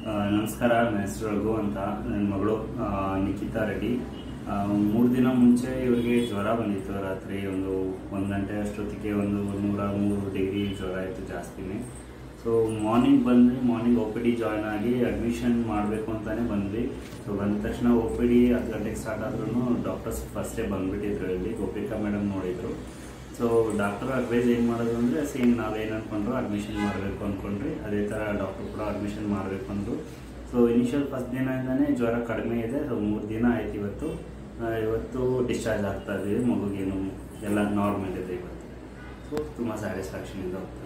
ಆ, ನಮಸ್ಕಾರ ನನ್ನ ಹೆಸರು ರಘು ಅಂತ ನನ್ನ ಮಗಳು ಆ, ನಿಖಿತಾ ರೆಡ್ಡಿ ಮೂರು ದಿನ ಮುಂಚೆ ಇವರಿಗೆ ಜ್ವರ ಬಂದಿತ್ತು ರಾತ್ರಿ ಒಂದು ಒಂದು ಗಂಟೆ ಅಷ್ಟೊತ್ತಿಗೆ ಒಂದು ನೂರ ಮೂರು ಡಿಗ್ರಿ ಜ್ವರ ಇತ್ತು ಜಾಸ್ತಿನೇ ಸೊ ಮಾರ್ನಿಂಗ್ ಬಂದ್ವಿ morning O P D join ಆಗಿ ಅಡ್ಮಿಷನ್ ಮಾಡಬೇಕು ಅಂತಾನೆ ಬಂದ್ವಿ ಸೊ ಬಂದ ತಕ್ಷಣ ಒ ಪಿ ಡಿ ಹತ್ತು ಗಂಟೆಗೆ ಸ್ಟಾರ್ಟ್ ಆದ್ರೂ ಡಾಕ್ಟರ್ಸ್ ಫಸ್ಟೇ ಬಂದ್ಬಿಟ್ಟಿದ್ರು ಇಲ್ಲಿ ಗೋಪಿಕಾ ಮೇಡಮ್ ನೋಡಿದ್ರು ಸೊ ಡಾಕ್ಟರ್ ಅಡ್ವೈಸ್ ಏನು ಮಾಡೋದು ಅಂದರೆ ಸೇಮ್ ನಾವೇನು ಅಂದ್ಕೊಂಡ್ರು ಅಡ್ಮಿಷನ್ ಮಾಡಬೇಕು ಅಂದ್ಕೊಂಡ್ರಿ ಅದೇ ಥರ ಡಾಕ್ಟರ್ ಕೂಡ ಅಡ್ಮಿಷನ್ ಮಾಡಬೇಕು ಅಂದರು ಸೊ ಇನಿಷಿಯಲ್ ಫಸ್ಟ್ ದಿನದಿಂದನೇ ಜ್ವರ ಕಡಿಮೆ ಇದೆ ಸೊ ಮೂರು ದಿನ ಆಯ್ತು ಇವತ್ತು ಆ, ಇವತ್ತು ಡಿಸ್ಚಾರ್ಜ್ ಆಗ್ತಾ ಇದ್ದೀವಿ ಮಗುಗೇನು ಎಲ್ಲ ನಾರ್ಮಲ್ ಇದೆ ಇವತ್ತು ಸೊ ತುಂಬ ಸ್ಯಾಟಿಸ್ಫ್ಯಾಕ್ಷನ್ ಇಂದ ಹೋಗ್ತಾ